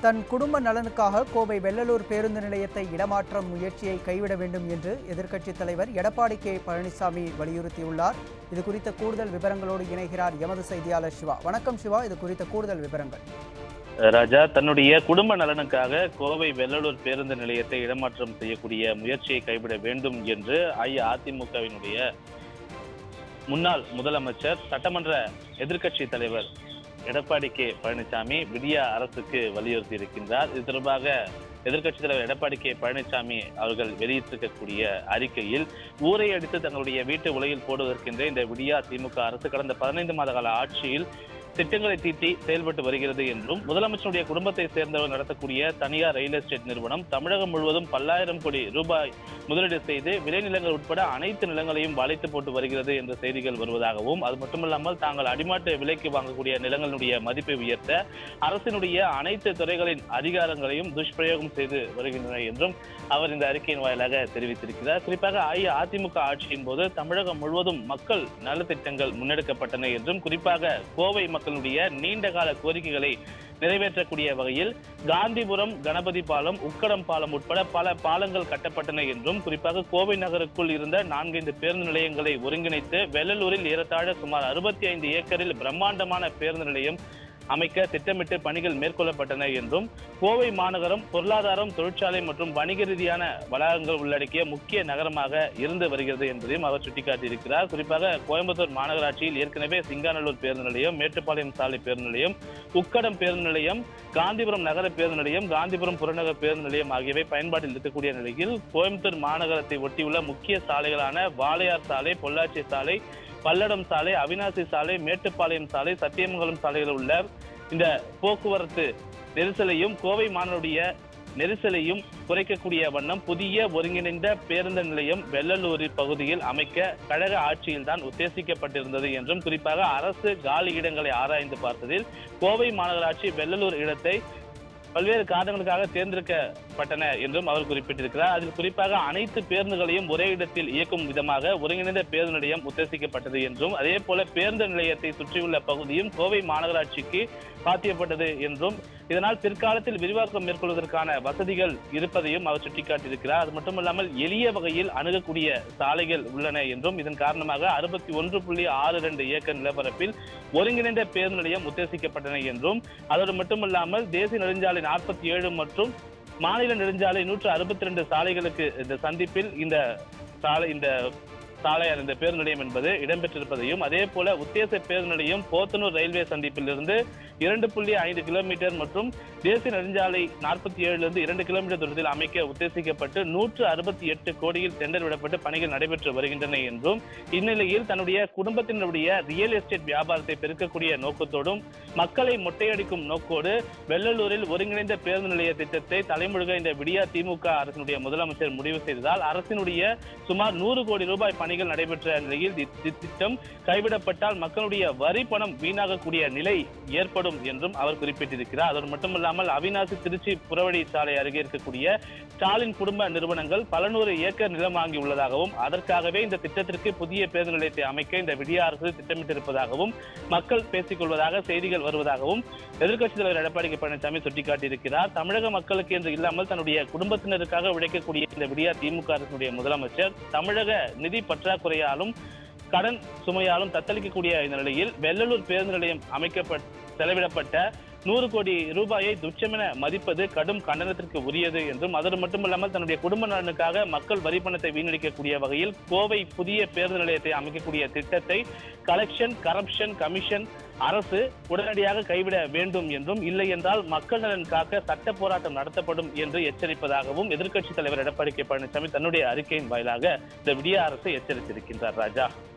தன் குடும்ப நலனுக்காக கோவை வெள்ளலூர் பேருந்து நிலையத்தை இடமாற்றம் முயற்சியை கைவிட வேண்டும் என்று எதிர்க்கட்சித் தலைவர் எடப்பாடி கே பழனிசாமி வலியுறுத்தியுள்ளார் இது குறித்த கூடுதல் விவரங்களோடு இணைகிறார் எமது செய்தியாளர் சிவா வணக்கம் சிவா இது குறித்த கூடுதல் விவரங்கள் ராஜா தன்னுடைய குடும்ப நலனுக்காக கோவை வெள்ளலூர் பேருந்து நிலையத்தை இடமாற்றம் செய்யக்கூடிய முயற்சியை கைவிட வேண்டும் என்று அஇஅதிமுகவினுடைய முன்னாள் முதலமைச்சர் சட்டமன்ற எதிர்க்கட்சி தலைவர் எடப்பாடி கே பழனிசாமி விடியா அரசுக்கு வலியுறுத்தி இருக்கின்றார் இது தொடர்பாக எதிர்க்கட்சித் தலைவர் எடப்பாடி கே பழனிசாமி அவர்கள் வெளியிட்டிருக்கக்கூடிய அறிக்கையில் ஊரை அடித்து தங்களுடைய வீட்டு உலகில் போடுவதற்கென்றே இந்த விடியா திமுக அரசு கடந்த பதினைந்து மாத கால ஆட்சியில் திட்டங்களை தீட்டி செயல்பட்டு வருகிறது என்றும் முதலமைச்சருடைய குடும்பத்தை சேர்ந்தவர் நடத்தக்கூடிய தனியார் ரியல் எஸ்டேட் நிறுவனம் தமிழகம் முழுவதும் பல்லாயிரம் கோடி ரூபாய் முதலீடு செய்து விளைநிலங்கள் உட்பட அனைத்து நிலங்களையும் வளைத்து போட்டு வருகிறது என்ற செய்திகள் வருவதாகவும் அது மட்டுமல்லாமல் தாங்கள் அடிமாட்டு விலைக்கு வாங்கக்கூடிய நிலங்களுடைய மதிப்பை உயர்த்த அரசினுடைய அனைத்து துறைகளின் அதிகாரங்களையும் துஷ்பிரயோகம் செய்து வருகின்றன என்றும் அவர் இந்த அறிக்கையின் வாயிலாக தெரிவித்திருக்கிறார் குறிப்பாக அஇஅதிமுக ஆட்சியின் போது தமிழகம் முழுவதும் மக்கள் நலத்திட்டங்கள் முன்னெடுக்கப்பட்டன என்றும் குறிப்பாக கோவை மக்களுடைய நீண்ட கால கோரிக்கைகளை நிறைவேற்றக்கூடிய வகையில் காந்திபுரம் கணபதி பாலம் உக்கடம் பாலம் உட்பட பல பாலங்கள் கட்டப்பட்டன என்றும் குறிப்பாக கோவை நகருக்குள் இருந்த நான்கைந்து பேருந்து நிலையங்களை ஒருங்கிணைத்து வெள்ளலூரில் ஏறத்தாழ சுமார் அறுபத்தி ஐந்து ஏக்கரில் பிரம்மாண்டமான பேருந்து நிலையம் அமைக்க திட்டமிட்டு பணிகள் மேற்கொள்ளப்பட்டன என்றும் கோவை மாநகரம் பொருளாதாரம் தொழிற்சாலை மற்றும் வணிக ரீதியான வளாகங்கள் உள்ளடக்கிய முக்கிய நகரமாக இருந்து வருகிறது என்பதையும் அவர் சுட்டிக்காட்டியிருக்கிறார் குறிப்பாக கோயம்புத்தூர் மாநகராட்சியில் ஏற்கனவே சிங்காநல்லூர் பேருந்து நிலையம் மேட்டுப்பாளையம் சாலை பேருந்து நிலையம் உக்கடம் பேருந்து நிலையம் காந்திபுரம் நகர பேருந்து நிலையம் காந்திபுரம் புறநகர் பேருந்து நிலையம் ஆகியவை பயன்பாட்டில் இருக்கக்கூடிய நிலையில் கோயம்புத்தூர் மாநகரத்தை ஒட்டியுள்ள முக்கிய சாலைகளான வாளையார் சாலை பொள்ளாச்சி சாலை பல்லடம் சாலை அவினாசி சாலை மேட்டுப்பாளையம் சாலை சத்தியமங்கலம் சாலைகளில் உள்ள இந்த போக்குவரத்து நெரிசலையும் கோவை மாணவருடைய நெரிசலையும் குறைக்கக்கூடிய வண்ணம் புதிய ஒருங்கிணைந்த பேருந்து நிலையம் வெள்ளலூர் பகுதியில் அமைக்க கழக ஆட்சியில்தான் உத்தேசிக்கப்பட்டிருந்தது என்றும் குறிப்பாக அரசு காலி இடங்களை ஆராய்ந்து பார்த்ததில் கோவை மாநகராட்சி வெள்ளலூர் இடத்தை பல்வேறு காரணங்களுக்காக தேர்ந்தெடுக்கப்பட்டன என்றும் அவர் குறிப்பிட்டிருக்கிறார் அதில் குறிப்பாக அனைத்து பேருந்துகளையும் ஒரே இடத்தில் இயக்கும் விதமாக ஒருங்கிணைந்த பேருந்து நிலையம் உத்தேசிக்கப்பட்டது என்றும் அதே போல பேருந்து நிலையத்தை சுற்றியுள்ள பகுதியும் கோவை மாநகராட்சிக்கு சாத்தியப்பட்டது என்றும் இதனால் பிற்காலத்தில் விரிவாக்கம் மேற்கொள்வதற்கான வசதிகள் இருப்பதையும் அவர் சுட்டிக்காட்டியிருக்கிறார் அது மட்டுமல்லாமல் எளிய வகையில் அணுகக்கூடிய சாலைகள் உள்ளன என்றும் இதன் காரணமாக அறுபத்தி ஒன்று புள்ளி ஆறு இரண்டு ஏக்கர் நிலப்பரப்பில் ஒருங்கிணைந்த பேருந்து நிலையம் உத்தேசிக்கப்பட்டன என்றும் அதோடு மட்டுமல்லாமல் தேசிய நெடுஞ்சாலை நாற்பத்தி ஏழு மற்றும் மாநில நெடுஞ்சாலை நூற்று அறுபத்தி ரெண்டு சாலைகளுக்கு இந்த சந்திப்பில் இந்த சாலை இந்த சாலையார் இந்த பேருந்து நிலையம் என்பது இடம்பெற்றிருப்பதையும் அதே போல உத்தேச பேருந்து நிலையம் போத்தனூர் ரயில்வே சந்திப்பில் இருந்து இரண்டு புள்ளி ஐந்து கிலோமீட்டர் மற்றும் தேசிய நெடுஞ்சாலை நாற்பத்தி ஏழுல இருந்து இரண்டு கிலோமீட்டர் தூரத்தில் அமைக்க உத்தேசிக்கப்பட்டு நூற்று அறுபத்தி எட்டு கோடியில் டெண்டர் விடப்பட்டு பணிகள் நடைபெற்று வருகின்றன என்றும் இந்நிலையில் தன்னுடைய குடும்பத்தினுடைய ரியல் எஸ்டேட் வியாபாரத்தை பெருக்கக்கூடிய நோக்கத்தோடும் மக்களை மொட்டையடிக்கும் நோக்கோடு வெள்ளலூரில் ஒருங்கிணைந்த பேருந்து நிலைய திட்டத்தை தலைமுழுக இந்த விடியா திமுக அரசினுடைய முதலமைச்சர் முடிவு செய்ததால் அரசினுடைய சுமார் நூறு கோடி ரூபாய் பணிகள் நடைபெற்ற நிலையில் தி- தி- திட்டம் கைவிடப்பட்டால் மக்களுடைய வரி பணம் வீணாகக்கூடிய நிலை ஏற்படும் என்றும் அவர் குறிப்பிட்டிருக்கிறார் அதோடு மட்டுமல்லாமல் அவினாசி திருச்சி புறவழி சாலை அருகே இருக்கக்கூடிய ஸ்டாலின் குடும்ப நிறுவனங்கள் பல நூறு ஏக்கர் நிலம் வாங்கி உள்ளதாகவும் அதற்காகவே இந்த திட்டத்திற்கு புதிய பேருந்து நிலையத்தை அமைக்க இந்த விடிய அரசு திட்டமிட்டிருப்பதாகவும் மக்கள் பேசிக் கொள்வதாக செய்திகள் வருவதாகவும் எதிர்க்கட்சித் தலைவர் எடப்பாடி கே பழனிசாமி சுட்டிக்காட்டியிருக்கிறார் தமிழக மக்களுக்கு என்று இல்லாமல் தன்னுடைய குடும்பத்தினருக்காக உழைக்கக்கூடிய இந்த விடியா திமுக அரசினுடைய முதலமைச்சர் தமிழக நிதி பற்றாக்குறையாலும் கடன் சுமையாலும் தத்தளிக்கக்கூடிய இந்த நிலையில் வெள்ளலூர் பேருந்து நிலையம் அமைக்கப்பட்ட செலவிடப்பட்ட நூறு கோடி ரூபாயை துச்சமென மதிப்பது கடும் கண்டனத்திற்கு உரியது என்றும் அதோடு மட்டுமல்லாமல் தன்னுடைய குடும்ப நலனுக்காக மக்கள் வரி பணத்தை வீணடிக்கக்கூடிய வகையில் கோவை புதிய பேருந்து நிலையத்தை அமைக்கக்கூடிய திட்டத்தை கலெக்ஷன் கரப்ஷன் கமிஷன் அரசு உடனடியாக கைவிட வேண்டும் என்றும் இல்லை என்றால் மக்கள் நலன் காக்க சட்ட போராட்டம் நடத்தப்படும் என்று எச்சரிப்பதாகவும் எதிர்க்கட்சித் தலைவர் எடப்பாடி கே பழனிசாமி தன்னுடைய அறிக்கையின் வாயிலாக இந்த விடிய அரசு எச்சரித்திருக்கின்றார் ராஜா